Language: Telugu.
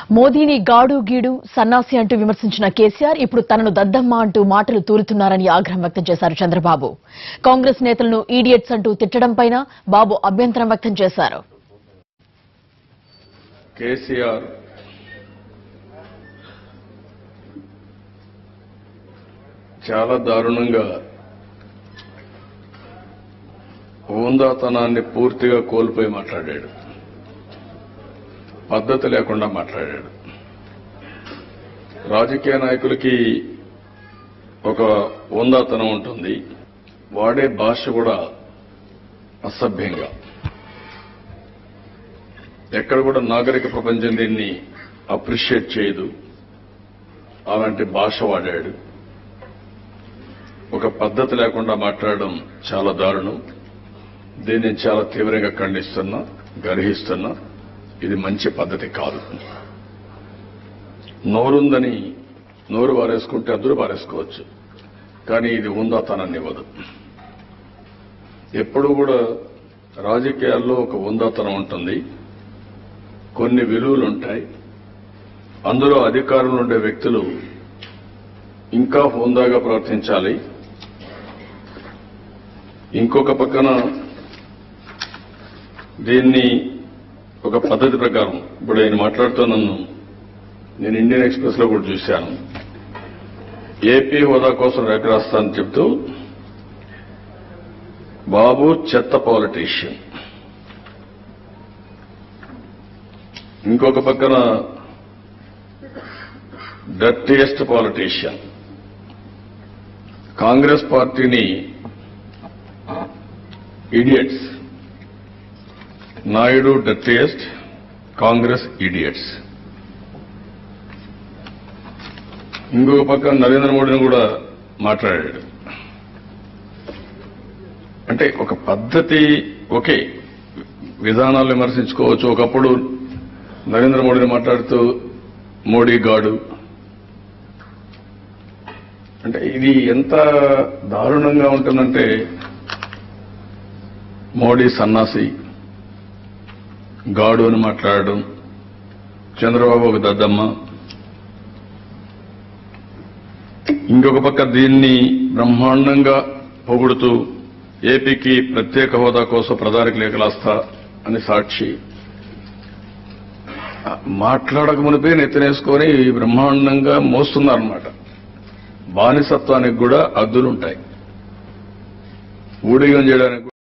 మోదీని గాడు గీడు సన్నాసి అంటూ విమర్శించిన కేసీఆర్ ఇప్పుడు తనను దద్దమ్మ అంటూ మాటలు తూరుతున్నారని ఆగ్రహం వ్యక్తం చేశారు చంద్రబాబు కాంగ్రెస్ నేతలను ఈడియట్స్ అంటూ తిట్టడంపైన బాబు అభ్యంతరం వ్యక్తం చేశారు కేసీఆర్ చాలా దారుణంగా హోందాతనాన్ని పూర్తిగా కోల్పోయి మాట్లాడాడు పద్ధతి లేకుండా మాట్లాడాడు రాజకీయ నాయకులకి ఒక హోందాతనం ఉంటుంది వాడే భాష కూడా అసభ్యంగా ఎక్కడ కూడా నాగరిక ప్రపంచం దీన్ని అప్రిషియేట్ చేయదు అలాంటి భాష వాడాడు ఒక పద్ధతి లేకుండా మాట్లాడడం చాలా దారుణం దీన్ని నేను చాలా తీవ్రంగా ఖండిస్తున్నా గర్హిస్తున్నా ఇది మంచి పద్ధతి కాదు నోరుందని నోరు వారేసుకుంటే అందరూ వారేసుకోవచ్చు కానీ ఇది ఉందాతనాన్ని ఇవ్వదు ఎప్పుడు కూడా రాజకీయాల్లో ఒక ఉందాతనం ఉంటుంది కొన్ని విలువలు ఉంటాయి అందులో అధికారంలో ఉండే వ్యక్తులు ఇంకా హోందాగా ప్రవర్తించాలి ఇంకొక పక్కన దీన్ని ఒక పద్ధతి ప్రకారం ఇప్పుడు ఆయన మాట్లాడుతూ నన్ను నేను ఇండియన్ ఎక్స్ప్రెస్ లో కూడా చూశాను ఏపీ హోదా కోసం రేఖ రాస్తానని చెప్తూ బాబు చెత్త పాలిటీషియన్ ఇంకొక పక్కన డర్టియెస్ట్ పాలిటీషియన్ కాంగ్రెస్ పార్టీని idiots Naidu dirtiest Congress idiots ఇంకొక పక్క నరేంద్ర మోడీని కూడా మాట్లాడాడు అంటే ఒక పద్ధతి ఒకే విధానాలు విమర్శించుకోవచ్చు ఒకప్పుడు నరేంద్ర మోడీని మాట్లాడుతూ మోడీ గాడు అంటే ఇది ఎంత దారుణంగా ఉంటుందంటే మోడీ సన్నాసి గాడు అని మాట్లాడడం చంద్రబాబు ఒక దద్దమ్మ ఇంకొక పక్క దీన్ని బ్రహ్మాండంగా పొగుడుతూ ఏపీకి ప్రత్యేక హోదా కోసం ప్రధానికి లేఖలాస్తా అని సాక్షి మాట్లాడక మునిపే నెత్తినేసుకొని బ్రహ్మాండంగా మోస్తున్నారన్నమాట బానిసత్వానికి కూడా అద్దులుంటాయి ఊడిగం చేయడానికి